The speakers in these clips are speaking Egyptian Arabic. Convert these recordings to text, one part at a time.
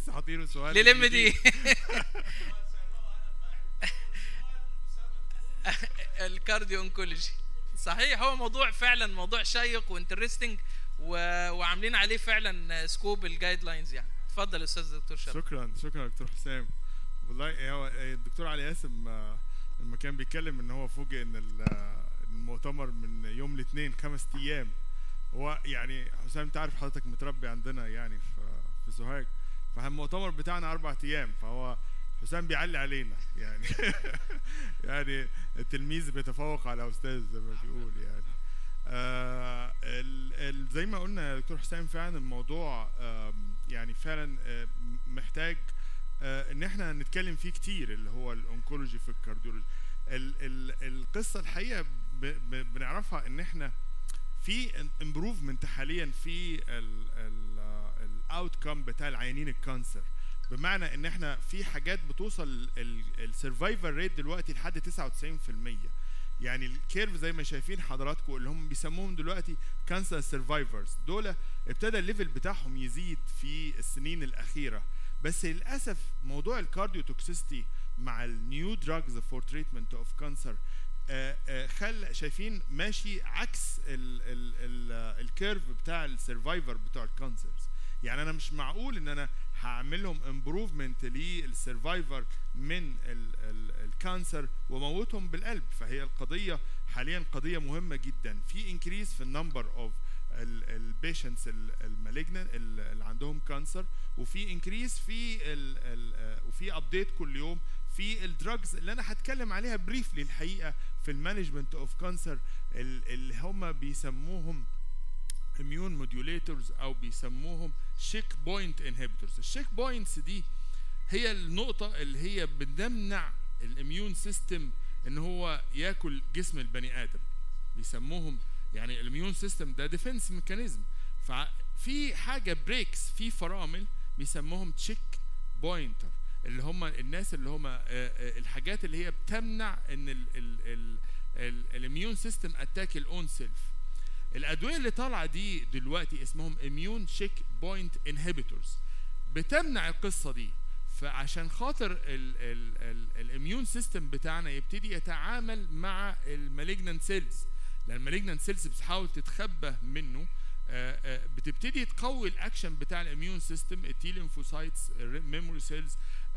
لسه حاطينه سؤال للم دي الكارديو انكولوجي صحيح هو موضوع فعلا موضوع شيق وانترستنج و... وعاملين عليه فعلا سكوب الجايد لاينز يعني اتفضل استاذ دكتور شرف شكرا شكرا دكتور حسام والله هو الدكتور علي قاسم آه، لما كان بيتكلم ان هو فوجئ ان ال- آه، المؤتمر من يوم الاثنين خمس ايام هو يعني حسام انت عارف حضرتك متربي عندنا يعني في في سوهاج فالمؤتمر بتاعنا اربع ايام فهو حسام بيعلي علينا يعني يعني التلميذ بيتفوق على استاذ زي ما بيقول يعني آه ال ال زي ما قلنا يا دكتور حسام فعلا الموضوع آم، يعني فعلا آه، م- محتاج آه، ان احنا نتكلم فيه كتير اللي هو الانكولوجي في الكارديولوجي ال ال القصه الحقيقه ب ب بنعرفها ان احنا في امبروفمنت حاليا في الاوت كم بتاع العيانين الكانسر بمعنى ان احنا في حاجات بتوصل السرفايفل ريت دلوقتي لحد 99% يعني الكيرف زي ما شايفين حضراتكم اللي هم بيسموهم دلوقتي كانسر سرفايفرز دول ابتدى الليفل بتاعهم يزيد في السنين الاخيره بس للاسف موضوع الكارديو توكسيستي مع النيو دراجز فور تريتمنت اوف كانسر خل شايفين ماشي عكس ال ال ال الكيرف بتاع السرفايفر بتوع الكانسرز يعني انا مش معقول ان انا هعمل لهم امبروفمنت للسرفايفر من ال- ال- الكانسر وموتهم بالقلب فهي القضيه حاليا قضيه مهمه جدا في انكريز في النمبر اوف البيشنتس المالجنان اللي عندهم كانسر وفي انكريز في ال ال وفي ابديت كل يوم في الدراجز اللي انا هتكلم عليها بريفلي الحقيقه في المانجمنت اوف كانسر اللي هم بيسموهم اميون موديوليتورز او بيسموهم شيك بوينت انهبيتورز الشيك بوينتس دي هي النقطه اللي هي بتمنع الاميون سيستم ان هو ياكل جسم البني ادم بيسموهم يعني الاميون سيستم ده ديفنس ميكانيزم ففي حاجه بريكس في فرامل بيسموهم تشيك بوينتر اللي هم الناس اللي هم الحاجات اللي هي بتمنع ان الاميون سيستم اتاك الاون سيلف الادويه اللي طالعه دي دلوقتي اسمهم اميون شيك بوينت انهبيتورز بتمنع القصه دي فعشان خاطر الاميون سيستم بتاعنا يبتدي يتعامل مع المالجنانت سيلز لان المالجنانت سيلز بتحاول تتخبى منه آه، آه، بتبتدي تقوي الاكشن بتاع الاميون سيستم التي ليمفوسايتس الميموري سيلز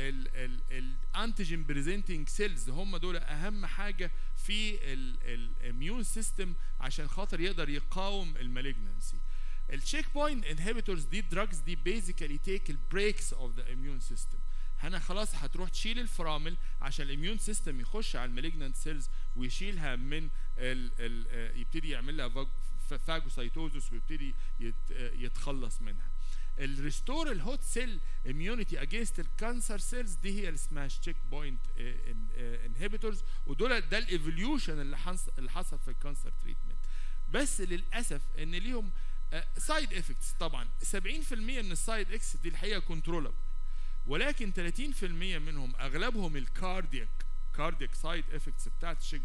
الانتيجين بريزنتنج سيلز هم دول اهم حاجه في الاميون سيستم عشان خاطر يقدر يقاوم المالجنسي التشيك بوينت انهبيتورز دي دراجز دي بيزيكالي تيك البريكس اوف ذا اميون سيستم هنا خلاص هتروح تشيل الفرامل عشان الاميون سيستم يخش على المالجنانت سيلز ويشيلها من ال ال آه، يبتدي يعمل لها فاج- فاجوسايتوزس ويبتدي يت آه، يتخلص منها الريستور الهوت سيل اميونيتي اجينست الكانسر سيلز دي هي اللي اسمها تشيك بوينت انهبيتورز ودول ده الايفوليوشن اللي حصل اللي حصل في الكانسر تريتمنت بس للاسف ان ليهم سايد افكتس طبعا 70% من السايد افكتس دي الحقيقه كنترولبل ولكن 30% منهم اغلبهم الكاردياك كاردياك سايد افكتس بتاعت الشيك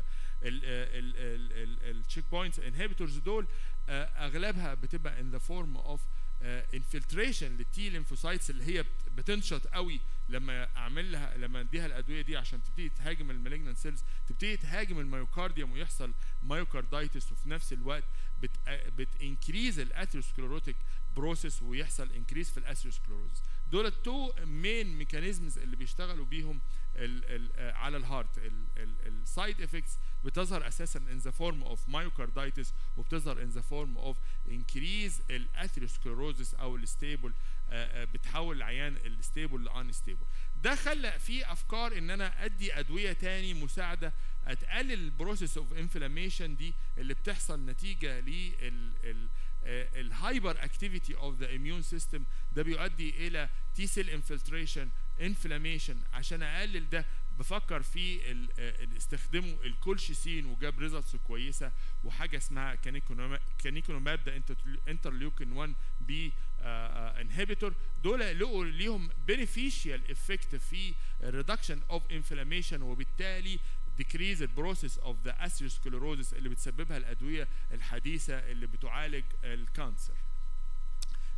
التشيك بوينتس انهبيتورز دول آه، اغلبها بتبقى ان ذا فورم اوف انفلتريشن للتي ليمفوسايتس اللي هي بت- بتنشط قوي لما اعمل لها لما اديها الادويه دي عشان تبتدي تهاجم المالجنان سيلز تبتدي تهاجم الميوكارديوم ويحصل مايوكاردايتس وفي نفس الوقت بت بتنكريز الاثيروسكليروتيك بروسيس ويحصل انكريز في الاثيروسكليروزس دول التو مين ميكانيزمز اللي بيشتغلوا بيهم ال ال آه، على الهارت السايد افكتس بتظهر اساسا in the form of myocarditis وبتظهر in the form of increase الاثيروسكليروزس او الستيبل بتحول العيان الستيبل لانستيبل ده خلق في افكار ان انا ادي ادويه تاني مساعده تقلل البروسيس اوف انفلاميشن دي اللي بتحصل نتيجه لل الهايبر اكتيفيتي اوف ذا اميون سيستم ده بيؤدي الى تي سيل انفلتريشن انفلاميشن عشان اقلل ده بفكر في ال- آه، ال- استخدموا الكولشيسين وجاب ريزلتس كويسه وحاجه اسمها كانيكونوما- كانيكونوماب ده انترليوكين 1 بي انهبيتور دول لقوا ليهم بينيفيشال افكت في ريدكشن اوف انفلاميشن وبالتالي decrease the process of the atherosclerosis اللي بتسببها الادويه الحديثه اللي بتعالج الكانسر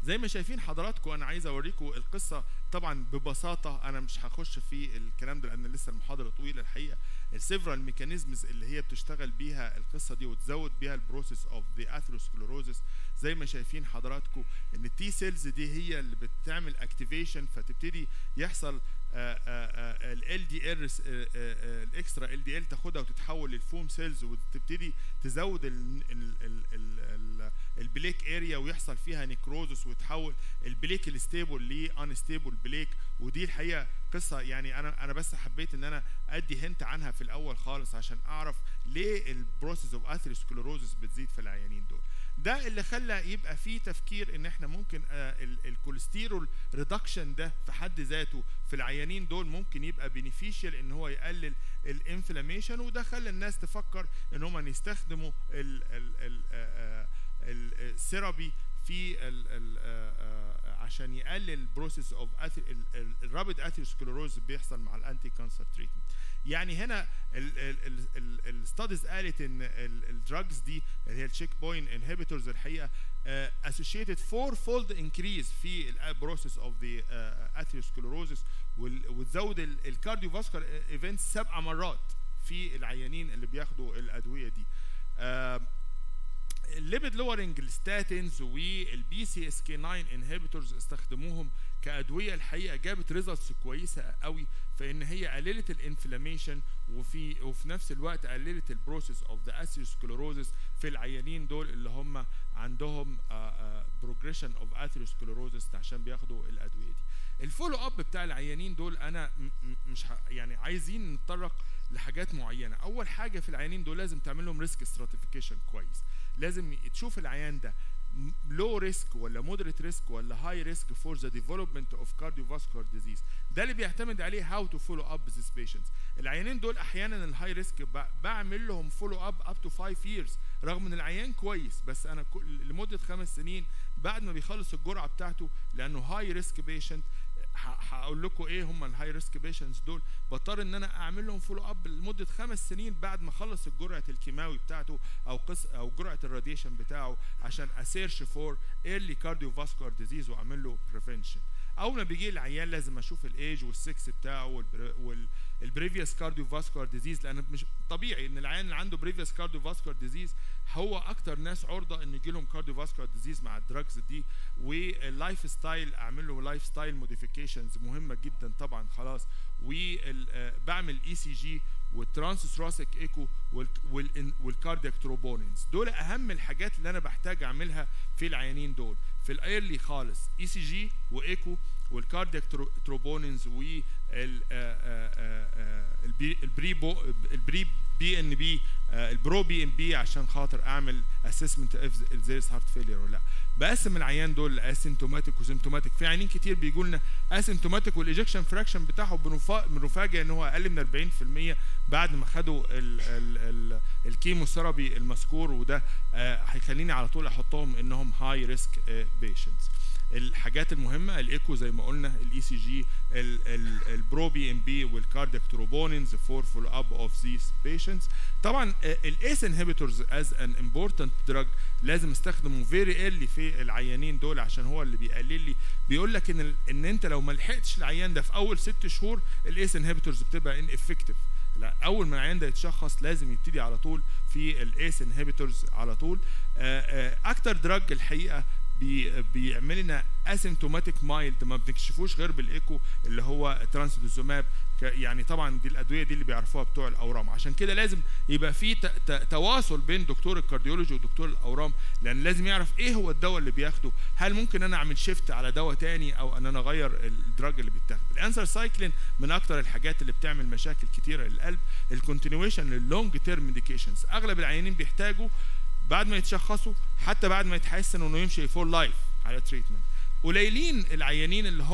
زي ما شايفين حضراتكم انا عايز اوريكم القصه طبعا ببساطه انا مش هخش في الكلام ده لان لسه المحاضره طويله الحقيقه السيفرال ميكانيزمز اللي هي بتشتغل بيها القصه دي وتزود بيها البروسيس اوف ذا اثيروسكلوروزس زي ما شايفين حضراتكم ان التي سيلز دي هي اللي بتعمل اكتيفيشن فتبتدي يحصل ال دي ار الاكسترا ال دي ال تاخدها وتتحول للفوم سيلز وتبتدي تزود ال ال ال ال البليك اريا ويحصل فيها نيكروزس وتحول البليك الستيبل لانستيبل بليك ودي الحقيقه قصه يعني انا انا بس حبيت ان انا ادي هنت عنها في الاول خالص عشان اعرف ليه البروسيس اوف اثيروسكلوروزس بتزيد في العيانين دول ده اللي خلى يبقى في تفكير ان احنا ممكن آه الكوليسترول ريدكشن ده في حد ذاته في العيانين دول ممكن يبقى بينيفيشال ان هو يقلل الانفلاميشن وده خلى الناس تفكر ان هم يستخدموا ال ال ال الثيرابي في ال ال عشان يقلل البروسيس اوف الرابيد اثيروسكلوروز بيحصل مع الانتي كانسر تريتمنت يعني هنا الستاديز قالت ان الدراجز دي اللي هي التشيك بوينت انهبيتورز الحقيقه associated fourfold increase في البروسيس اوف ذا اثيروسكلوروزس وتزود الكارديو فاسكولار ايفنتس سبع مرات في العيانين اللي بياخدوا الادويه دي الليبيد لورنج الستاتينز والبي سي اس كي 9 انهبيتورز استخدموهم كادويه الحقيقه جابت ريزلتس كويسه قوي فان هي قللت الانفلاميشن وفي وفي نفس الوقت قللت البروسيس اوف ذا اثيروسكلوروزس في العيانين دول اللي هم عندهم بروجريشن اوف اثيروسكلوروزس عشان بياخدوا الادويه دي الفولو اب بتاع العيانين دول انا مش يعني عايزين نتطرق لحاجات معينه اول حاجه في العيانين دول لازم تعمل لهم ريسك ستراتيفيكيشن كويس لازم تشوف العيان ده لو ريسك ولا مودريت ريسك ولا هاي ريسك فور ذا ديفلوبمنت اوف كارديوفاسكولار ديزيز ده اللي بيعتمد عليه هاو تو فولو اب ذيس بيشنتس العيانين دول احيانا الهاي ريسك بعمل لهم فولو اب اب تو 5 ييرز رغم ان العيان كويس بس انا لمده خمس سنين بعد ما بيخلص الجرعه بتاعته لانه هاي ريسك بيشنت هقول لكم ايه هم الهاي ريسك بيشنتس دول بضطر ان انا اعمل لهم فولو اب لمده خمس سنين بعد ما اخلص الجرعه الكيماوي بتاعته او قص او جرعه الراديشن بتاعه عشان اسيرش فور ايرلي كارديو فاسكولار ديزيز واعمل له بريفنشن اول ما بيجي العيان لازم اشوف الايج والسكس بتاعه والبريفيوس كارديو فاسكولار ديزيز لان مش طبيعي ان العيان اللي عنده بريفيوس كارديو فاسكولار ديزيز هو اكتر ناس عرضه ان يجي لهم كارديو فاسكولار ديزيز مع الدراجز دي واللايف ستايل اعمل له لايف ستايل موديفيكيشنز مهمه جدا طبعا خلاص وبعمل اي سي جي والترانس ثراسيك ايكو والكاردياك تروبونينز دول اهم الحاجات اللي انا بحتاج اعملها في العيانين دول في الايرلي خالص اي سي جي وايكو والكاردياك تروبونينز وال البري بو البري بي ان بي البرو بي ان بي عشان خاطر اعمل اسسمنت اف زيرس هارت فيلير ولا لا بقسم العيان دول لاسيمتوماتيك وسيمتوماتيك في عيانين كتير بيجوا لنا اسيمتوماتيك والايجكشن فراكشن بتاعهم بنفاجئ ان هو اقل من 40% بعد ما خدوا الكيمو ثيرابي المذكور وده هيخليني على طول احطهم انهم هاي ريسك بيشنتس الحاجات المهمه الايكو زي ما قلنا الاي سي جي البرو بي ام بي والكاردياك تروبونينز فور فول اب اوف ذيس بيشنتس طبعا الايس انهبيتورز از ان امبورتنت دراج لازم استخدمه فيري ايرلي في العيانين دول عشان هو اللي بيقلل لي بيقول لك ان ان انت لو ما لحقتش العيان ده في اول ست شهور الايس انهبيتورز بتبقى ان افكتيف لا اول ما العيان ده يتشخص لازم يبتدي على طول في الايس انهبيتورز على طول اكتر دراج الحقيقه بي بيعمل لنا اسيمتوماتيك مايلد ما بنكشفوش غير بالايكو اللي هو ترانسدوزوماب يعني طبعا دي الادويه دي اللي بيعرفوها بتوع الاورام عشان كده لازم يبقى في تواصل بين دكتور الكارديولوجي ودكتور الاورام لان لازم يعرف ايه هو الدواء اللي بياخده هل ممكن انا اعمل شيفت على دواء تاني او ان انا اغير الدراج اللي بيتاخد الانسر سايكلين من اكتر الحاجات اللي بتعمل مشاكل كتيره للقلب الكونتينيويشن للونج تيرم ميديكيشنز اغلب العيانين بيحتاجوا بعد ما يتشخصوا حتى بعد ما يتحسن انه يمشي فور لايف على تريتمنت قليلين العيانين اللي هم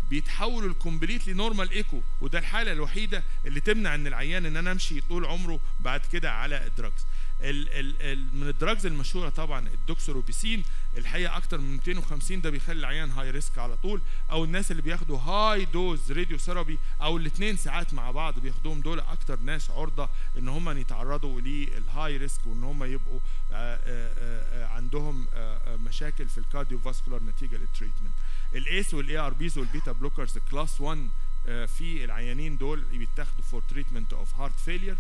بيتحولوا الكومبليتلي نورمال ايكو وده الحاله الوحيده اللي تمنع ان العيان ان انا امشي طول عمره بعد كده على الدراجز ال ال ال من الدراجز المشهوره طبعا الدوكسوروبيسين الحقيقه اكتر من 250 ده بيخلي العيان هاي ريسك على طول او الناس اللي بياخدوا هاي دوز راديو ثيرابي او الاثنين ساعات مع بعض بياخدوهم دول اكتر ناس عرضه ان هم يتعرضوا للهاي ريسك وان هم يبقوا آآ آآ عندهم آآ مشاكل في الكارديو فاسكولار نتيجه للتريتمنت الايس والاي ار بيز والبيتا بلوكرز كلاس 1 في العيانين دول بيتاخدوا فور تريتمنت اوف هارت فيلير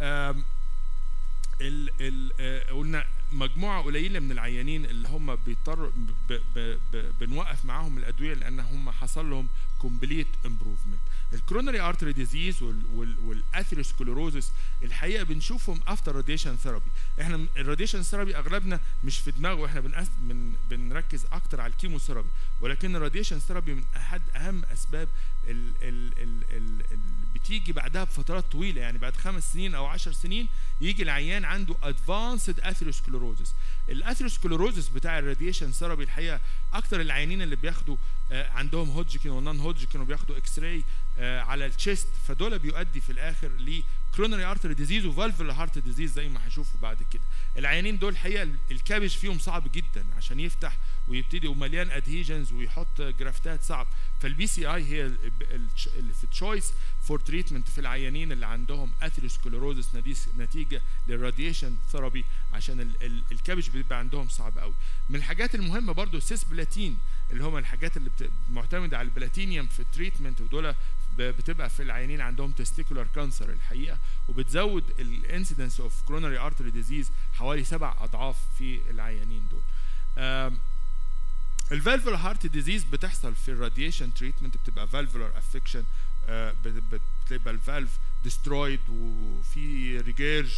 ال ال قلنا مجموعه قليله من العيانين اللي هم بيضطروا بنوقف معاهم الادويه لان هم حصل لهم كومبليت امبروفمنت الكرونري ارتري ديزيز والاثيروسكلوروزس الحقيقه بنشوفهم افتر راديشن ثيرابي احنا الراديشن ثيرابي اغلبنا مش في دماغه احنا بنأس بن بنركز اكتر على الكيموثيرابي ولكن الراديشن ثيرابي من احد اهم اسباب ال ال ال ال ال بتيجي بعدها بفترات طويله يعني بعد خمس سنين او عشر سنين يجي العيان عنده ادفانسد اثيروسكلوروزس الاثيروسكلوروزس بتاع الراديشن ثيرابي الحقيقه اكتر العيانين اللي بياخدوا آه عندهم هودجكن ونون هودجكن وبياخدوا اكس راي آه على التشيست فدول بيؤدي في الاخر ل كرونري ارتري ديزيز وفالفولار هارت ديزيز زي ما هشوفوا بعد كده العيانين دول الحقيقه الكابج فيهم صعب جدا عشان يفتح ويبتدي ومليان ادهيجنز ويحط جرافتات صعب فالبي سي اي هي اللي في تشويس فور تريتمنت في العيانين اللي عندهم اثيروسكلوروزس نتيجه للراديشن ثيرابي عشان الكابج بيبقى عندهم صعب قوي من الحاجات المهمه برضو سيس بلاتين اللي هم الحاجات اللي معتمده على البلاتينيوم في التريتمنت ودول بتبقى في العيانين عندهم تستيكولار كانسر الحقيقه وبتزود الانسيدنس اوف كرونري ارتري ديزيز حوالي سبع اضعاف في العيانين دول الفالفولار هارت ديزيز بتحصل في الراديشن تريتمنت بتبقى فالفولار افكشن بتبقى الفالف ديسترويد وفي ريجيرج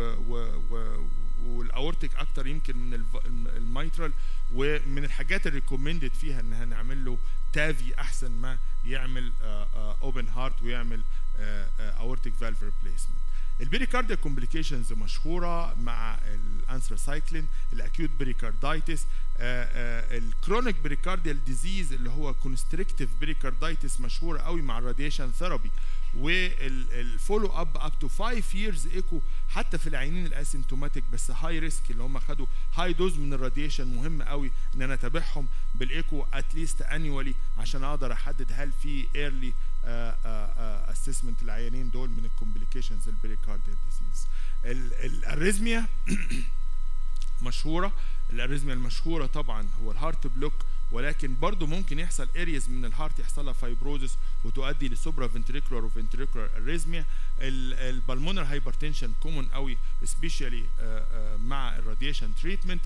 والاورتيك اكتر يمكن من الميترال ومن الحاجات الريكومندد فيها ان هنعمل له تافي احسن ما يعمل اوبن هارت ويعمل اورتيك فالف ريبليسمنت البيريكارديال كومبليكيشنز مشهوره مع الانثراسايكلين الاكيوت بيريكاردايتس الكرونيك بيريكارديال ديزيز اللي هو كونستريكتيف بيريكاردايتس مشهوره قوي مع الراديشن ثيرابي والفولو اب اب تو 5 ييرز ايكو حتى في العينين الاسيمتوماتيك بس هاي ريسك اللي هم خدوا هاي دوز من الراديشن مهم قوي ان انا اتابعهم بالايكو اتليست انيولي عشان اقدر احدد هل في ايرلي اسسمنت العيانين دول من الكومبليكيشنز البريكارديال ديزيز الاريزميا مشهوره الاريزميا المشهوره طبعا هو الهارت بلوك ولكن برضه ممكن يحصل اريز من الهارت يحصل لها فايبروزس وتؤدي لسوبرا فنتريكولار وفنتريكولار اريزميا البلمونر هايبرتنشن كومون قوي سبيشالي مع الراديشن تريتمنت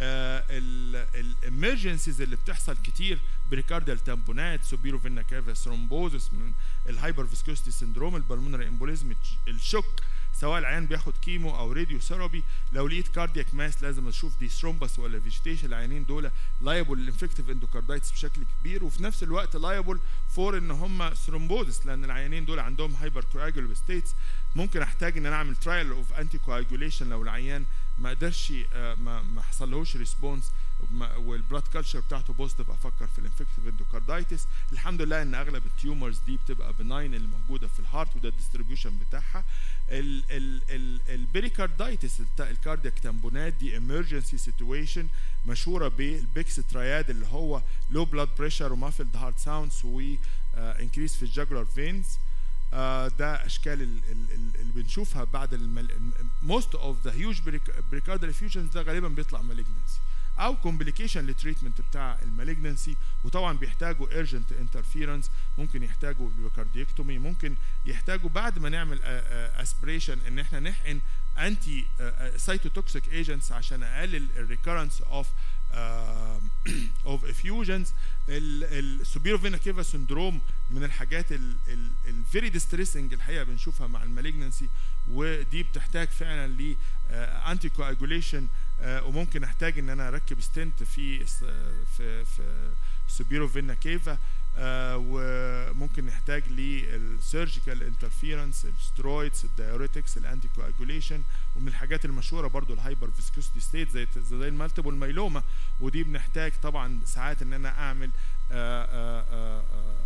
الامرجنسيز اللي بتحصل كتير بريكارديال تامبونات سوبيرو فينا كافا ثرومبوزس من الهايبر فيسكوستي سندروم البلمونر امبوليزم الشوك سواء العيان بياخد كيمو او راديو ثيرابي لو لقيت كاردياك ماس لازم اشوف دي ثرومبس ولا فيجيتيشن العيانين دول لايبل للانفكتيف اندوكاردايتس بشكل كبير وفي نفس الوقت لايبل فور ان هم ثرومبوزس لان العيانين دول عندهم هايبر كواجولو ستيتس ممكن احتاج ان انا اعمل ترايل اوف انتي كواجوليشن لو العيان ما قدرش ما ما حصلهوش ريسبونس والبلاد كلتشر بتاعته بوزيتيف افكر في الانفكتيف اندوكاردايتس الحمد لله ان اغلب التيومرز دي بتبقى بناين اللي موجوده في الهارت وده الديستريبيوشن بتاعها البريكاردايتس الكاردياك تامبونات دي emergency سيتويشن مشهوره بالبيكس ترياد اللي هو لو بلاد بريشر ومافلد هارت ساوندز و انكريس في الجاجولار فينز ده اشكال اللي بنشوفها بعد موست اوف ذا هيوج بريكاردال افيوجنز ده غالبا بيطلع مالجنسي او كومبليكيشن للتريتمنت بتاع المالجنسي وطبعا بيحتاجوا ايرجنت انترفيرنس ممكن يحتاجوا كارديكتومي ممكن يحتاجوا بعد ما نعمل اسبريشن ان احنا نحقن انتي سايتوتوكسيك ايجنتس عشان اقلل الريكرنس اوف اوف افيوجنز السوبيرو فينا كيفا سندروم من الحاجات الفيري ديستريسنج الحقيقه بنشوفها مع المالجنسي ودي بتحتاج فعلا ل انتي كواجوليشن وممكن احتاج ان انا اركب ستنت في في في سوبيرو فينا كيفا وممكن نحتاج للسيرجيكال انترفيرنس السترويدز الدايوريتكس الانتي كواجوليشن ومن الحاجات المشهوره برضو الهايبر فيسكوستي ستيت زي زي المالتيبل مايلوما ودي بنحتاج طبعا ساعات ان انا اعمل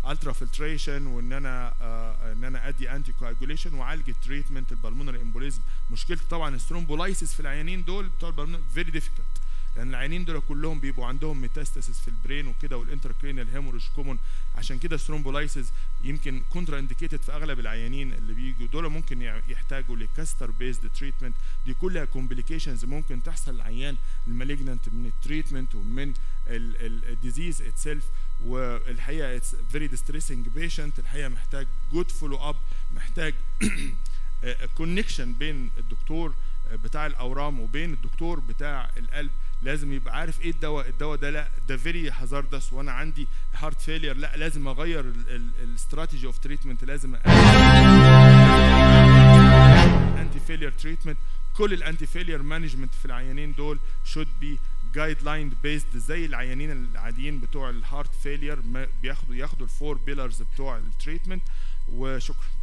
الترا فلتريشن وان انا آه ان انا ادي انتي كواجوليشن واعالج التريتمنت البلمونري امبوليزم مشكلتي طبعا الثرومبولايسيس في العيانين دول بتوع البلمونري فيري ديفيكولت لان العيانين دول كلهم بيبقوا عندهم ميتاستاسيس في البرين وكده والانتركرينيال هيموريج كومون عشان كده الثرومبولايسيس يمكن كونترا انديكيتد في اغلب العيانين اللي بيجوا دول ممكن يع- يحتاجوا لكاستر بيزد تريتمنت دي كلها كومبليكيشنز ممكن تحصل للعيان المالجنانت من التريتمنت ومن الديزيز اتسيلف والحقيقه اتس فيري ديستريسنج بيشنت الحقيقه محتاج جود فولو اب محتاج كونكشن بين الدكتور بتاع الاورام وبين الدكتور بتاع القلب لازم يبقى عارف ايه الدواء الدواء ده لا ده فيري هازاردس وانا عندي هارت فيلير لا لازم اغير الاستراتيجي اوف تريتمنت لازم انتي فيلير تريتمنت كل الانتي فيلير مانجمنت في العيانين دول should be جايد لاين بيزد زي العيانين العاديين بتوع الهارت فيلير بياخدوا ياخدوا الفور بيلرز بتوع التريتمنت وشكرا